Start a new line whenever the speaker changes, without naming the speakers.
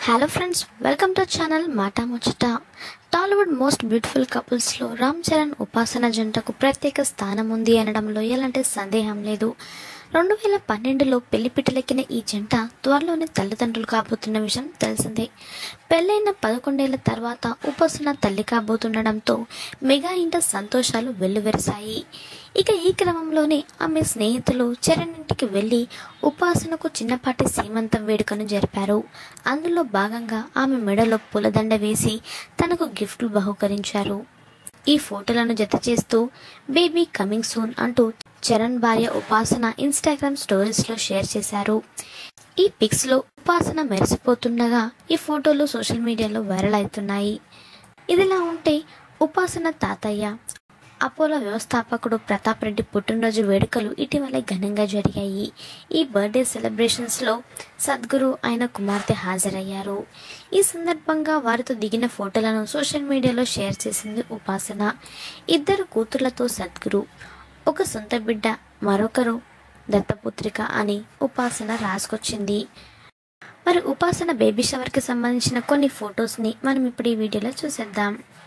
hello friends welcome to channel Mata Muchata Tollywood most beautiful కపుల్స్లో రామ్ చరణ్ ఉపాసన జంటకు ప్రత్యేక స్థానం ఉంది అనడంలో ఎలాంటి సందేహం లేదు రెండు వేల పన్నెండులో పెళ్లి పిట్టలెక్కిన ఈ జంట త్వరలోనే తల్లిదండ్రులు కాబోతున్న విషయం తెలిసిందే పెళ్ళైన పదకొండేళ్ల తర్వాత ఉపాసన తల్లి కాబోతుండడంతో మెగా ఇంట సంతోషాలు వెల్లువెరిశాయి ఇక ఈ క్రమంలోనే ఆమె స్నేహితులు చరణ్ ఇంటికి వెళ్ళి ఉపాసనకు చిన్నపాటి సీమంతం వేడుకను జరిపారు అందులో భాగంగా ఆమె మెడలో పూలదండ వేసి తనకు గిఫ్ట్లు బహుకరించారు ఈ ఫోటోలను జత చేస్తూ బేబీ కమింగ్ సూన్ అంటూ చరణ్ భార్య ఉపాసన ఇన్స్టాగ్రామ్ స్టోరీస్లో షేర్ చేశారు ఈ పిక్స్లో ఉపాసన మెరిసిపోతుండగా ఈ ఫోటోలు సోషల్ మీడియాలో వైరల్ అవుతున్నాయి ఇదిలా ఉంటే ఉపాసన తాతయ్య అపోలో వ్యవస్థాపకుడు ప్రతాప్ రెడ్డి పుట్టినరోజు వేడుకలు ఇటీవలే ఘనంగా జరిగాయి ఈ బర్త్డే సెలబ్రేషన్స్లో సద్గురు ఆయన కుమార్తె హాజరయ్యారు ఈ సందర్భంగా వారితో దిగిన ఫోటోలను సోషల్ మీడియాలో షేర్ చేసింది ఉపాసన ఇద్దరు కూతుర్లతో సద్గురు ఒక సొంత బిడ్డ మరొకరు దత్తపుత్రిక అని ఉపాసన రాసుకొచ్చింది మరి ఉపాసన బేబీ షవర్కి సంబంధించిన కొన్ని ఫొటోస్ని మనం ఇప్పుడు ఈ వీడియోలో చూసేద్దాం